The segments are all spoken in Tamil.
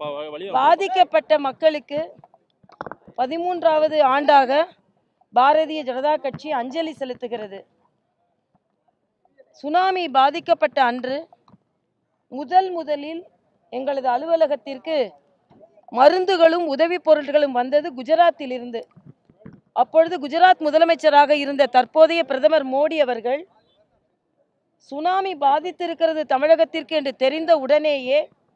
ப- வழி பாதிக்கப்பட்ட மக்களுக்கு பதிமூன்றாவது ஆண்டாக பாரதிய ஜனதா கட்சி அஞ்சலி செலுத்துகிறது சுனாமி பாதிக்கப்பட்ட அன்று முதல் முதலில் எங்களது அலுவலகத்திற்கு மருந்துகளும் உதவிப் பொருட்களும் வந்தது குஜராத்தில் இருந்து அப்பொழுது குஜராத் முதலமைச்சராக இருந்த தற்போதைய பிரதமர் மோடி அவர்கள் சுனாமி பாதித்திருக்கிறது தமிழகத்திற்கு என்று தெரிந்த உடனேயே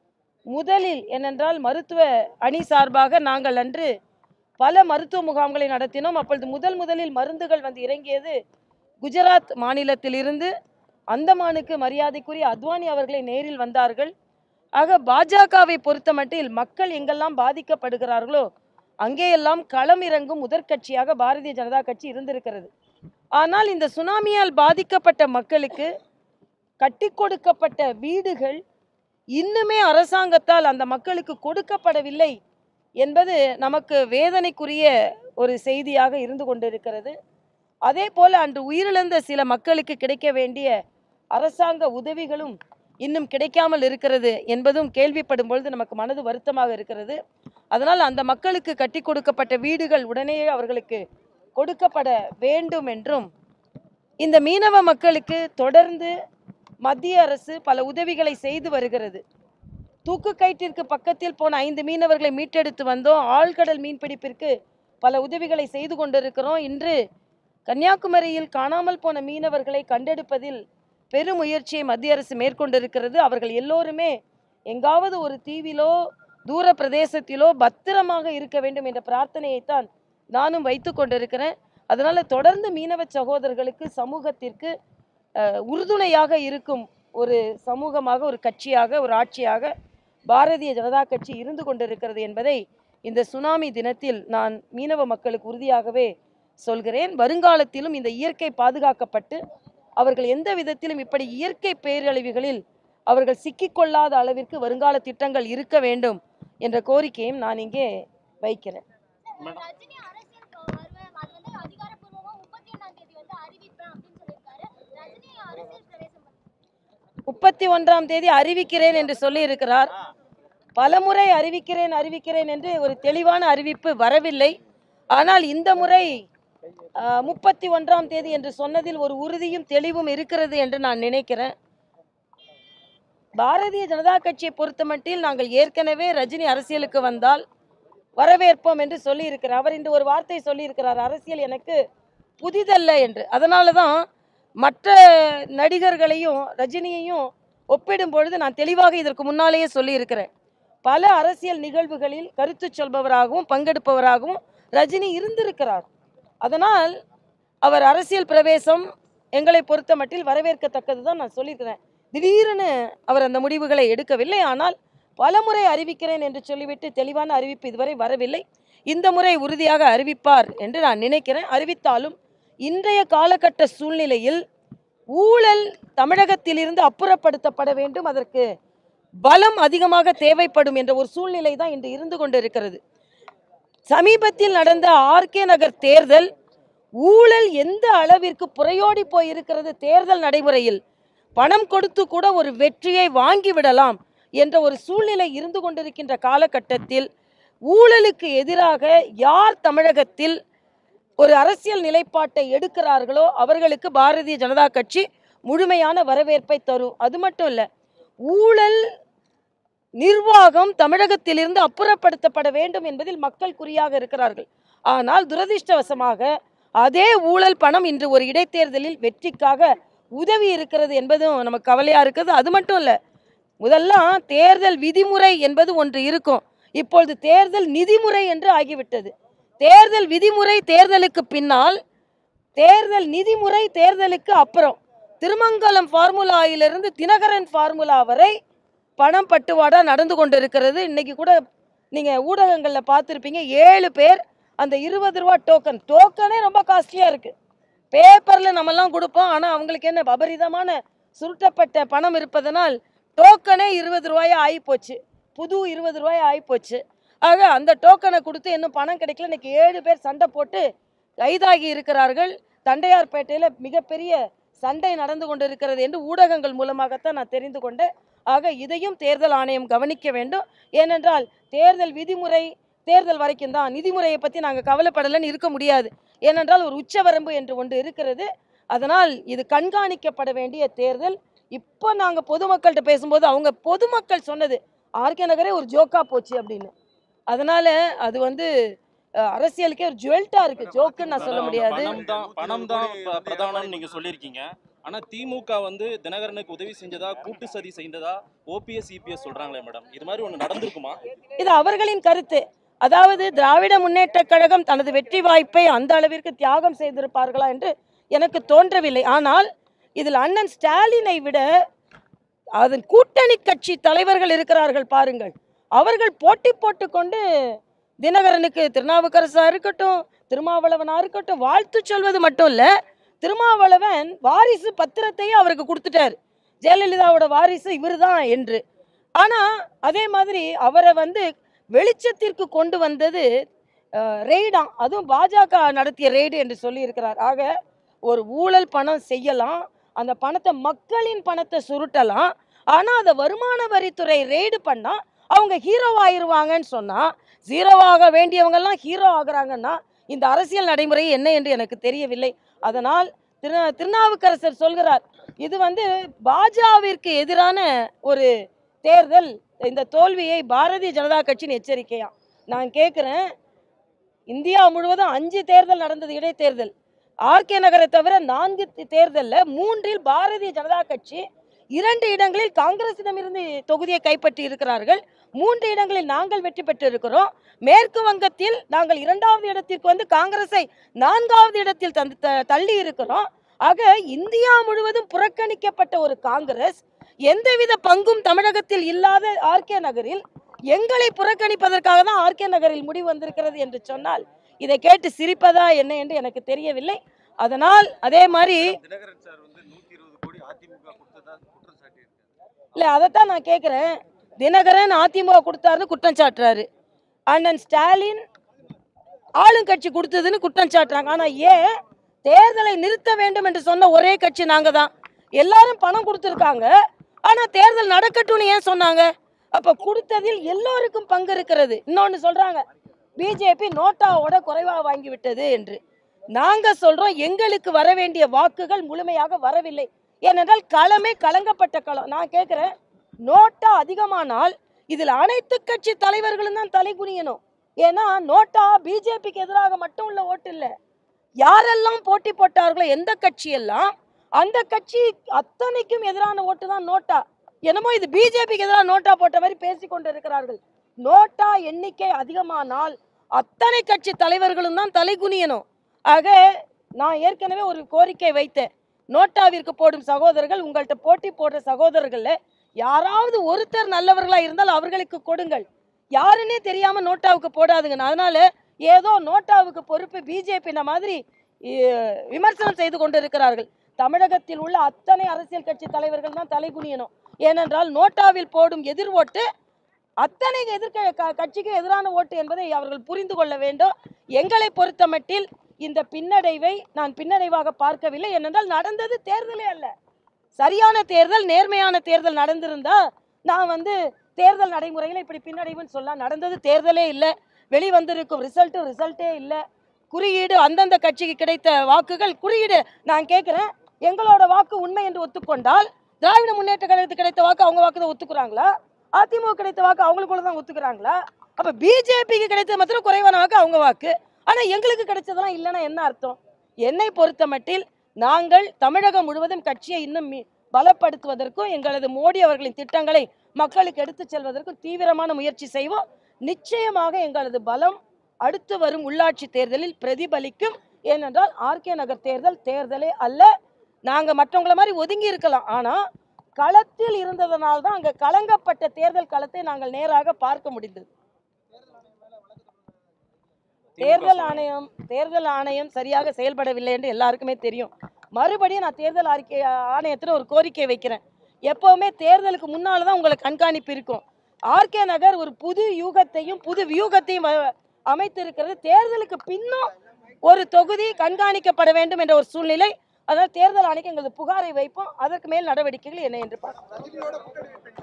முதலில் ஏனென்றால் மருத்துவ அணி சார்பாக நாங்கள் அன்று பல மருத்துவ முகாம்களை நடத்தினோம் அப்பொழுது முதல் முதலில் மருந்துகள் வந்து இறங்கியது குஜராத் மாநிலத்திலிருந்து அந்தமானுக்கு மரியாதைக்குரிய அத்வானி அவர்களை நேரில் வந்தார்கள் ஆக பாஜகவை பொறுத்தமட்டில் மக்கள் எங்கெல்லாம் பாதிக்கப்படுகிறார்களோ அங்கேயெல்லாம் களம் இறங்கும் முதற்கட்சியாக பாரதிய ஜனதா கட்சி இருந்திருக்கிறது ஆனால் இந்த சுனாமியால் பாதிக்கப்பட்ட மக்களுக்கு கட்டி கொடுக்கப்பட்ட வீடுகள் இன்னுமே அரசாங்கத்தால் அந்த மக்களுக்கு கொடுக்கப்படவில்லை என்பது நமக்கு வேதனைக்குரிய ஒரு செய்தியாக இருந்து கொண்டிருக்கிறது அதே போல அன்று உயிரிழந்த சில மக்களுக்கு கிடைக்க வேண்டிய அரசாங்க உதவிகளும் இன்னும் கிடைக்காமல் இருக்கிறது என்பதும் கேள்விப்படும் பொழுது நமக்கு மனது வருத்தமாக இருக்கிறது அதனால் அந்த மக்களுக்கு கட்டி கொடுக்கப்பட்ட வீடுகள் உடனேயே அவர்களுக்கு கொடுக்கப்பட வேண்டும் என்றும் இந்த மீனவ மக்களுக்கு தொடர்ந்து மத்திய அரசு பல உதவிகளை செய்து வருகிறது தூக்கு கயிற்றிற்கு பக்கத்தில் போன ஐந்து மீனவர்களை மீட்டெடுத்து வந்தோம் ஆழ்கடல் மீன்பிடிப்பிற்கு பல உதவிகளை செய்து கொண்டிருக்கிறோம் இன்று கன்னியாகுமரியில் காணாமல் போன மீனவர்களை கண்டெடுப்பதில் பெரும் முயற்சியை மத்திய அரசு மேற்கொண்டிருக்கிறது அவர்கள் எல்லோருமே எங்காவது ஒரு தீவிலோ தூர பிரதேசத்திலோ பத்திரமாக இருக்க வேண்டும் என்ற பிரார்த்தனையைத்தான் நானும் வைத்து கொண்டிருக்கிறேன் அதனால தொடர்ந்து மீனவ சகோதரர்களுக்கு சமூகத்திற்கு அஹ், உறுதுணையாக இருக்கும் ஒரு சமூகமாக ஒரு கட்சியாக ஒரு ஆட்சியாக பாரதிய ஜனதா கட்சி இருந்து கொண்டிருக்கிறது என்பதை இந்த சுனாமி தினத்தில் நான் மீனவ மக்களுக்கு உறுதியாகவே சொல்கிறேன் வருங்காலத்திலும் இந்த இயற்கை பாதுகாக்கப்பட்டு அவர்கள் எந்த விதத்திலும் இப்படி இயற்கை பேரழிவுகளில் அவர்கள் சிக்கிக்கொள்ளாத அளவிற்கு வருங்கால திட்டங்கள் இருக்க வேண்டும் என்ற கோரிக்கையும் நான் இங்கே வைக்கிறேன் மேடம் ரஜினி அரசியலுக்கு வருவேன் அது வந்து அதிகாரப்பூர்வமா முப்பத்தி ஒண்ணாம் தேதி வந்து அறிவிப்பேன் அப்படின்னு சொல்லியிருக்காரு ரஜினி அரசியல் பிரவேசம் பண்ண- முப்பத்தி ஒன்றாம் தேதி அறிவிக்கிறேன் என்று சொல்லியிருக்கிறார் பலமுறை அறிவிக்கிறேன் அறிவிக்கிறேன் என்று ஒரு தெளிவான அறிவிப்பு வரவில்லை ஆனால் இந்த முறை முப்பத்தி ஒன்றாம் தேதி என்று சொன்னதில் ஒரு உறுதியும் தெளிவும் இருக்கிறது என்று நான் நினைக்கிறேன் பாரதிய ஜனதா கட்சியை பொறுத்தமட்டில் நாங்கள் ஏற்கனவே ரஜினி அரசியலுக்கு வந்தால் வரவேற்போம் என்று சொல்லியிருக்கிறார் அவர் இன்று ஒரு வார்த்தை சொல்லியிருக்கிறார் அரசியல் எனக்கு புதிதல்ல என்று அதனால தான் மற்ற நடிகர்களையும் ரஜினியையும் ஒப்பிடும் பொழுது நான் தெளிவாக இதற்கு முன்னாலேயே சொல்லியிருக்கிறேன் பல அரசியல் நிகழ்வுகளில் கருத்து சொல்பவராகவும் பங்கெடுப்பவராகவும் ரஜினி இருந்திருக்கிறார் அதனால் அவர் அரசியல் பிரவேசம் எங்களை பொறுத்த மட்டில் வரவேற்கத்தக்கது தான் நான் சொல்லியிருக்கிறேன் திடீரென அவர் அந்த முடிவுகளை எடுக்கவில்லை ஆனால் பலமுறை அறிவிக்கிறேன் என்று சொல்லிவிட்டு தெளிவான அறிவிப்பு இதுவரை வரவில்லை இந்த முறை உறுதியாக அறிவிப்பார் என்று நான் நினைக்கிறேன் அறிவித்தாலும் இன்றைய காலகட்ட சூழ்நிலையில் ஊழல் தமிழகத்திலிருந்து அப்புறப்படுத்தப்பட வேண்டும் அதற்கு பலம் அதிகமாக தேவைப்படும் என்ற ஒரு சூழ்நிலை தான் இன்று இருந்து கொண்டிருக்கிறது சமீபத்தில் நடந்த ஆர்கே நகர் தேர்தல் ஊழல் எந்த அளவிற்கு புறையோடி போய் இருக்கிறது தேர்தல் நடைமுறையில் பணம் கொடுத்து கூட ஒரு வெற்றியை வாங்கி விடலாம் என்ற ஒரு சூழ்நிலை இருந்து கொண்டிருக்கின்ற காலகட்டத்தில் ஊழலுக்கு எதிராக யார் தமிழகத்தில் ஒரு அரசியல் நிலைப்பாட்டை எடுக்கிறார்களோ அவர்களுக்கு பாரதிய ஜனதா கட்சி முழுமையான வரவேற்பை தரும் அது மட்டும் இல்லை ஊழல் நிர்வாகம் தமிழகத்திலிருந்து அப்புறப்படுத்தப்பட வேண்டும் என்பதில் மக்கள் குறியாக இருக்கிறார்கள் ஆனால் துரதிர்ஷ்டவசமாக அதே ஊழல் பணம் இன்று ஒரு இடைத்தேர்தலில் வெற்றிக்காக உதவி இருக்கிறது என்பதும் நமக்கு கவலையா இருக்குது அது மட்டும் இல்லை முதல்லாம் தேர்தல் விதிமுறை என்பது ஒன்று இருக்கும் இப்பொழுது தேர்தல் நிதிமுறை என்று ஆகிவிட்டது தேர்தல் விதிமுறை தேர்தலுக்கு பின்னால் தேர்தல் நிதிமுறை தேர்தலுக்கு அப்புறம் திருமங்கலம் ஃபார்முலாயிலிருந்து தினகரன் ஃபார்முலா வரை பணம் பட்டுவாடா நடந்து கொண்டிருக்கிறது இன்னைக்கு கூட நீங்க ஊடகங்கள்ல பார்த்துருப்பீங்க ஏழு பேர் அந்த இருபது ரூபா டோக்கன் டோக்கனே ரொம்ப காஸ்ட்லியா இருக்கு பேப்பர்ல நம்மெல்லாம் கொடுப்போம் ஆனா அவங்களுக்கு என்ன அபரிதமான சுருட்டப்பட்ட பணம் இருப்பதனால் டோக்கனே இருபது ரூபாயா ஆகிப்போச்சு புது இருபது ரூபாயா ஆகிப்போச்சு ஆக அந்த டோக்கனை கொடுத்து இன்னும் பணம் கிடைக்கல இன்னைக்கு ஏழு பேர் சண்டை போட்டு கைதாகி இருக்கிறார்கள் தண்டையார்பேட்டையில் மிகப்பெரிய சண்டை நடந்து கொண்டிருக்கிறது என்று ஊடகங்கள் மூலமாகத்தான் நான் தெரிந்து கொண்டேன் ஆக இதையும் தேர்தல் ஆணையம் கவனிக்க வேண்டும் ஏனென்றால் தேர்தல் விதிமுறை தேர்தல் வரைக்கும் தான் நிதிமுறையை பற்றி நாங்கள் கவலைப்படலைன்னு இருக்க முடியாது ஏனென்றால் ஒரு உச்சவரம்பு என்று ஒன்று இருக்கிறது அதனால் இது கண்காணிக்கப்பட வேண்டிய தேர்தல் இப்போ நாங்கள் பொதுமக்கள்கிட்ட பேசும்போது அவங்க பொதுமக்கள் சொன்னது ஆர்கே நகரே ஒரு ஜோக்கா போச்சு அப்படின்னு அதனால அது வந்து அஹ், அரசியலுக்கே ஒரு ஜுவல்ட்டா இருக்கு ஜோக்குன்னு நான் சொல்ல அதான் முடியாது பணம் தான் பணம் தான் ப- பிரதானம்னு நீங்க சொல்லியிருக்கீங்க ஆனா திமுக வந்து தினகரனுக்கு உதவி செஞ்சதா கூட்டு சதி செய்ததா ஓபிஎஸ் இபிஎஸ் சொல்றாங்களே மேடம் இது மாதிரி ஒண்ணு நடந்திருக்குமா இது அவர்களின் கருத்து அதாவது திராவிட முன்னேற்ற கழகம் தனது வெற்றி வாய்ப்பை அந்த அளவிற்கு தியாகம் செய்திருப்பார்களா என்று எனக்கு தோன்றவில்லை ஆனால் இதில் அண்ணன் ஸ்டாலினை விட அதன் கூட்டணி கட்சி தலைவர்கள் இருக்கிறார்கள் பாருங்கள் அவர்கள் போட்டி போட்டுக்கொண்டு தினகரனுக்கு திருநாவுக்கரசா இருக்கட்டும் திருமாவளவனா இருக்கட்டும் வாழ்த்து சொல்வது மட்டும் இல்ல திருமாவளவன் வாரிசு பத்திரத்தையே அவருக்கு கொடுத்துட்டாரு ஜெயலலிதாவோட வாரிசு இவர்தான் என்று ஆனா அதே மாதிரி அவரை வந்து வெளிச்சத்திற்கு கொண்டு வந்தது ரெய்டாம் அதுவும் பாஜக நடத்திய ரெய்டு என்று சொல்லி இருக்கிறார் ஆக ஒரு ஊழல் பணம் செய்யலாம் அந்த பணத்தை மக்களின் பணத்தை சுருட்டலாம் ஆனா அதை வருமான வரித்துறை ரெய்டு பண்ணா அவங்க ஹீரோ ஆயிருவாங்கன்னு சொன்னா ஜீரோவாக வேண்டியவங்கெல்லாம் ஹீரோ ஆகுறாங்கன்னா இந்த அரசியல் நடைமுறை என்ன என்று எனக்கு தெரியவில்லை அதனால் திரு திருநாவுக்கரசர் சொல்கிறார் இது வந்து பாஜகவிற்கு எதிரான ஒரு தேர்தல் இந்த தோல்வியை பாரதிய ஜனதா கட்சியின் எச்சரிக்கையா நான் கேட்குறேன் இந்தியா முழுவதும் அஞ்சு தேர்தல் நடந்தது இடைத்தேர்தல் ஆர்கே நகரை தவிர நான்கு தே- தேர்தல்ல மூன்றில் பாரதிய ஜனதா கட்சி இரண்டு இடங்களில் காங்கிரசிடமிருந்து தொகுதியை கைப்பற்றி இருக்கிறார்கள் மூன்று இடங்களில் நாங்கள் வெற்றி பெற்று இருக்கிறோம் மேற்கு வங்கத்தில் நாங்கள் இரண்டாவது இடத்திற்கு வந்து காங்கிரஸை நான்காவது இடத்தில் தந்து த- தள்ளி இருக்கிறோம் ஆக இந்தியா முழுவதும் புறக்கணிக்கப்பட்ட ஒரு காங்கிரஸ் எந்தவித பங்கும் தமிழகத்தில் இல்லாத ஆர்கே நகரில் எங்களை புறக்கணிப்பதற்காக தான் ஆர்கே நகரில் முடிவு வந்திருக்கிறது என்று சொன்னால் இதை கேட்டு சிரிப்பதா என்ன என்று எனக்கு தெரியவில்லை அதனால் அதே மாதிரி தினகரன் சார் வந்து நூத்தி இருபது கோடி அதிமுக கொடுத்ததா குற்றம் சாட்டியிருக்காரு இல்லை அதைத்தான் நான் கேட்குறேன் தினகரன் அதிமுக கொடுத்தாருன்னு குற்றம் சாட்டுறாரு அண்ணன் ஸ்டாலின் ஆளுங்கட்சி கொடுத்ததுன்னு குற்றம் சாட்டுறாங்க ஆனால் ஏன் தேர்தலை நிறுத்த வேண்டும் என்று சொன்ன ஒரே கட்சி நாங்கள் தான் எல்லாரும் பணம் கொடுத்துருக்காங்க ஆனால் தேர்தல் நடக்கட்டும்னு ஏன் சொன்னாங்க அப்போ கொடுத்ததில் எல்லோருக்கும் பங்கு இருக்கிறது இன்னொன்று சொல்கிறாங்க பிஜேபி நோட்டாவோட குறைவாக வாங்கி விட்டது என்று நாங்கள் சொல்கிறோம் எங்களுக்கு வர வேண்டிய வாக்குகள் முழுமையாக வரவில்லை ஏனென்றால் களமே கலங்கப்பட்ட களம் நான் கேட்குறேன் நோட்டா அதிகமானால் இதில் அனைத்து கட்சி தலைவர்களும் தான் தலை குனியணும் ஏன்னா நோட்டா பிஜேபிக்கு எதிராக மட்டும் உள்ள ஓட்டு இல்லை யாரெல்லாம் போட்டி போட்டார்களோ எந்த கட்சியெல்லாம் அந்த கட்சி அத்தனைக்கும் எதிரான ஓட்டு தான் நோட்டா என்னமோ இது பிஜேபிக்கு எதிராக நோட்டா போட்ட மாதிரி பேசி கொண்டு இருக்கிறார்கள் நோட்டா எண்ணிக்கை அதிகமானால் அத்தனை கட்சி தலைவர்களும் தான் தலை குனியணும் ஆக நான் ஏற்கனவே ஒரு கோரிக்கை வைத்தேன் நோட்டாவிற்கு போடும் சகோதரர்கள் உங்கள்கிட்ட போட்டி போடுற சகோதரர்கள்ல யாராவது ஒருத்தர் நல்லவர்களா இருந்தால் அவர்களுக்கு கொடுங்கள் யாருன்னே தெரியாம நோட்டாவுக்கு போடாதுங்க அதனால ஏதோ நோட்டாவுக்கு பொறுப்பு பிஜேபி மாதிரி இ- விமர்சனம் செய்து கொண்டிருக்கிறார்கள் தமிழகத்தில் உள்ள அத்தனை அரசியல் கட்சி தலைவர்கள் தான் தலை குனியணும் ஏனென்றால் நோட்டாவில் போடும் எதிர் ஓட்டு அத்தனை எதிர்க்க க- கட்சிக்கு எதிரான ஓட்டு என்பதை அவர்கள் புரிந்து கொள்ள வேண்டும் எங்களை பொறுத்தமட்டில் இந்த பின்னடைவை நான் பின்னடைவாக பார்க்கவில்லை ஏனென்றால் நடந்தது தேர்தலே அல்ல சரியான தேர்தல் நேர்மையான தேர்தல் நடந்திருந்தா நான் வந்து தேர்தல் நடைமுறையில் இப்படி பின்னடைவுன்னு சொல்ல நடந்தது தேர்தலே இல்லை வெளிவந்திருக்கும் ரிசல்ட்டும் ரிசல்ட்டே இல்லை குறியீடு அந்தந்த கட்சிக்கு கிடைத்த வாக்குகள் குறியீடு நான் கேட்குறேன் எங்களோட வாக்கு உண்மை என்று ஒத்துக்கொண்டால் திராவிட முன்னேற்ற கழகத்துக்கு கிடைத்த வாக்கு அவங்க வாக்கு தான் ஒத்துக்குறாங்களா அதிமுக கிடைத்த வாக்கு அவங்களுக்குள்ள தான் ஒத்துக்குறாங்களா அப்ப பிஜேபிக்கு கிடைத்தது மாத்திரம் குறைவான வாக்கு அவங்க வாக்கு ஆனா எங்களுக்கு கிடைச்சதெல்லாம் இல்லைன்னா என்ன அர்த்தம் என்னை பொறுத்த மட்டில் நாங்கள் தமிழகம் முழுவதும் கட்சியை இன்னும் மீ- பலப்படுத்துவதற்கும் எங்களது மோடி அவர்களின் திட்டங்களை மக்களுக்கு எடுத்துச் செல்வதற்கும் தீவிரமான முயற்சி செய்வோம் நிச்சயமாக எங்களது பலம் அடுத்து வரும் உள்ளாட்சி தேர்தலில் பிரதிபலிக்கும் ஏனென்றால் ஆர்கே நகர் தேர்தல் தேர்தலே அல்ல நாங்க மற்றவங்கள மாதிரி ஒதுங்கி இருக்கலாம் ஆனா களத்தில் இருந்ததனால் தான் அங்க கலங்கப்பட்ட தேர்தல் களத்தை நாங்கள் நேராக பார்க்க முடிந்தது தேர்தல் ஆணையம் தேர்தல் ஆணையம் சரியாக செயல்படவில்லை என்று எல்லாருக்குமே தெரியும் மறுபடியும் நான் தேர்தல் அறிக்கை ஆணையத்தில் ஒரு கோரிக்கை வைக்கிறேன் எப்பவுமே தேர்தலுக்கு முன்னால தான் உங்களுக்கு கண்காணிப்பு இருக்கும் ஆர்கே நகர் ஒரு புது யூகத்தையும் புது வியூகத்தையும் வ- அமைத்திருக்கிறது தேர்தலுக்கு பின்னும் ஒரு தொகுதி கண்காணிக்கப்பட வேண்டும் என்ற ஒரு சூழ்நிலை அதனால் தேர்தல் ஆணைக்கு எங்களது புகாரை வைப்போம் அதற்கு மேல் நடவடிக்கைகள் என்ன என்று பார்ப்போம்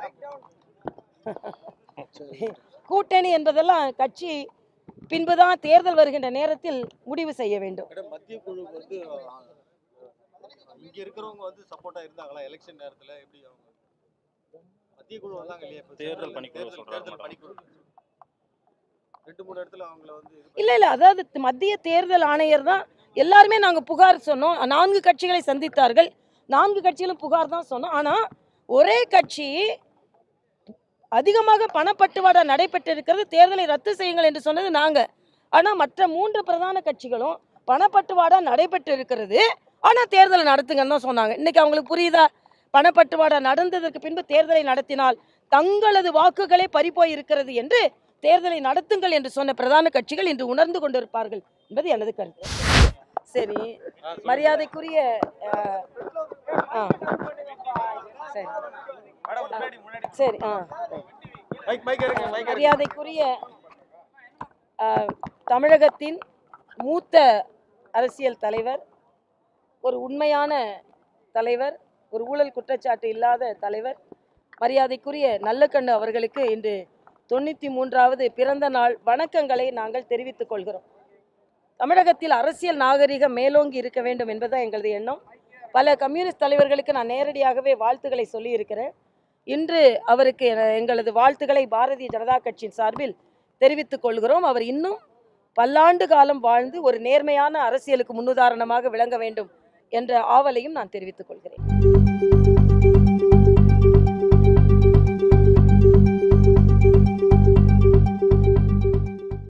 கூட்டணி என்பதெல்லாம் கட்சி பின்புதான் தேர்தல் வருகின்ற நேரத்தில் முடிவு செய்ய வேண்டும் மேடம் மத்திய குழு வந்து அஹ், இங்க இருக்கிறவங்க வந்து சப்போர்ட்டா இருந்தாங்களா எலெக்ஷன் நேரத்துல எப்படி அவங்க மத்திய குழு வந்தாங்க இல்லையா இப்ப தேர்தல் சென்ட்ரல் பணிக்குழு தேர்தல் சொல்றாங்க தேர்தல் மேடம். பணிக்குழு ரெண்டு மூணு இடத்துல அவங்கள வந்து இது இல்ல இல்ல அதாவது மத்திய தேர்தல் ஆணையர் தான் எல்லாருமே நாங்க புகார் சொன்னோம் நான்கு கட்சிகளை சந்தித்தார்கள் நான்கு கட்சிகளும் புகார் தான் சொன்னோம் ஆனா ஒரே கட்சி அதிகமாக பணப்பட்டுவாடா நடைபெற்றிருக்கிறது தேர்தலை ரத்து செய்யுங்கள் என்று சொன்னது நாங்க ஆனா மற்ற மூன்று பிரதான கட்சிகளும் பணப்பட்டுவாடா நடைபெற்று இருக்கிறது ஆனா தேர்தலை நடத்துங்கன்னு தான் சொன்னாங்க இன்னைக்கு அவங்களுக்கு புரியுதா பணப்பட்டுவாடா நடந்ததற்கு பின்பு தேர்தலை நடத்தினால் தங்களது வாக்குகளே பறிப்போய் இருக்கிறது என்று தேர்தலை நடத்துங்கள் என்று சொன்ன பிரதான கட்சிகள் இன்று உணர்ந்து கொண்டிருப்பார்கள் என்பது எனது கருத்து சரி மரியாதைக்குரிய அஹ், ஆ, சரி மேடம் முன்னாடி முன்னாடி சரி ஆ மைக் மைக் இருக்கு மைக் இருக்கு மரியாதைக்குரிய அஹ், தமிழகத்தின் மூத்த அரசியல் தலைவர் ஒரு உண்மையான தலைவர் ஒரு ஊழல் குற்றச்சாட்டு இல்லாத தலைவர் மரியாதைக்குரிய நல்லக்கண்ணு அவர்களுக்கு இன்று தொண்ணூற்றி மூன்றாவது பிறந்த நாள் வணக்கங்களை நாங்கள் தெரிவித்துக் கொள்கிறோம் தமிழகத்தில் அரசியல் நாகரிகம் மேலோங்கி இருக்க வேண்டும் என்பதுதான் எங்களது எண்ணம் பல கம்யூனிஸ்ட் தலைவர்களுக்கு நான் நேரடியாகவே வாழ்த்துக்களை சொல்லியிருக்கிறேன் இன்று அவருக்கு என- எங்களது வாழ்த்துக்களை பாரதிய ஜனதா கட்சியின் சார்பில் தெரிவித்துக் கொள்கிறோம் அவர் இன்னும் பல்லாண்டு காலம் வாழ்ந்து ஒரு நேர்மையான அரசியலுக்கு முன்னுதாரணமாக விளங்க வேண்டும் என்ற ஆவலையும் நான் தெரிவித்துக் கொள்கிறேன்